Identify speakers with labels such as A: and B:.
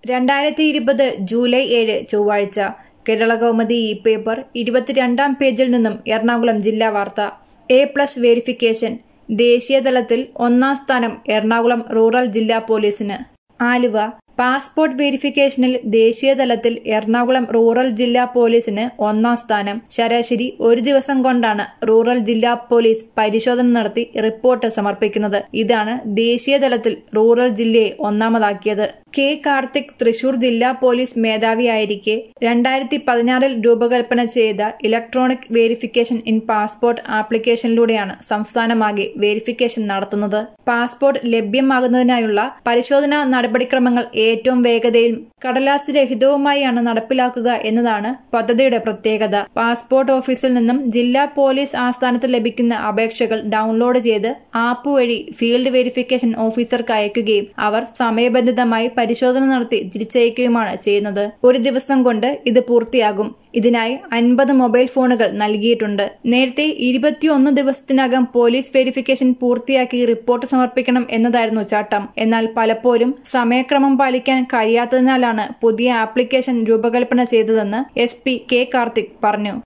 A: രണ്ടായിരത്തി ഇരുപത് ജൂലൈ ഏഴ് ചൊവ്വാഴ്ച കേരളകൗമുദി ഇ പേപ്പർ ഇരുപത്തിരണ്ടാം പേജിൽ നിന്നും എറണാകുളം ജില്ലാ വാർത്ത എ പ്ലസ് വേരിഫിക്കേഷൻ ദേശീയതലത്തിൽ ഒന്നാം സ്ഥാനം എറണാകുളം റൂറൽ ജില്ലാ പോലീസിന് ആലുവ പാസ്പോർട്ട് വെരിഫിക്കേഷനിൽ ദേശീയതലത്തിൽ എറണാകുളം റൂറൽ ജില്ലാ പോലീസിന് ഒന്നാം സ്ഥാനം ശരാശരി ഒരു ദിവസം കൊണ്ടാണ് റൂറൽ ജില്ലാ പോലീസ് പരിശോധന നടത്തി റിപ്പോർട്ട് സമർപ്പിക്കുന്നത് ഇതാണ് ദേശീയതലത്തിൽ റൂറൽ ജില്ലയെ ഒന്നാമതാക്കിയത് കെ കാർത്തിക് തൃശൂർ ജില്ലാ പോലീസ് മേധാവിയായിരിക്കെ രണ്ടായിരത്തി പതിനാറിൽ രൂപകൽപ്പന ചെയ്ത ഇലക്ട്രോണിക് വേരിഫിക്കേഷൻ ഇൻ പാസ്പോർട്ട് ആപ്ലിക്കേഷനിലൂടെയാണ് സംസ്ഥാനമാകെ വേരിഫിക്കേഷൻ നടത്തുന്നത് പാസ്പോർട്ട് ലഭ്യമാകുന്നതിനായുള്ള പരിശോധനാ നടപടിക്രമങ്ങൾ ഏറ്റവും വേഗതയിലും കടലാസ് രഹിതവുമായാണ് നടപ്പിലാക്കുക എന്നതാണ് പദ്ധതിയുടെ പ്രത്യേകത പാസ്പോർട്ട് ഓഫീസിൽ നിന്നും ജില്ലാ പോലീസ് ആസ്ഥാനത്ത് ലഭിക്കുന്ന അപേക്ഷകൾ ഡൗൺലോഡ് ചെയ്ത് ആപ്പ് വഴി ഫീൽഡ് വെരിഫിക്കേഷൻ ഓഫീസർക്ക് അയക്കുകയും അവർ സമയബന്ധിതമായി പരിശോധന നടത്തി തിരിച്ചയക്കുകയുമാണ് ചെയ്യുന്നത് ഒരു ദിവസം കൊണ്ട് ഇത് പൂർത്തിയാകും ഇതിനായി അൻപത് മൊബൈൽ ഫോണുകൾ നൽകിയിട്ടുണ്ട് നേരത്തെ ഇരുപത്തിയൊന്ന് ദിവസത്തിനകം പോലീസ് വെരിഫിക്കേഷൻ പൂർത്തിയാക്കി റിപ്പോർട്ട് സമർപ്പിക്കണം എന്നതായിരുന്നു ചട്ടം എന്നാൽ പലപ്പോഴും സമയക്രമം പാലിക്കാൻ കഴിയാത്തതിനാലാണ് പുതിയ ആപ്ലിക്കേഷൻ രൂപകൽപ്പന ചെയ്തതെന്ന് എസ് പി കെ കാർത്തിക് പറഞ്ഞു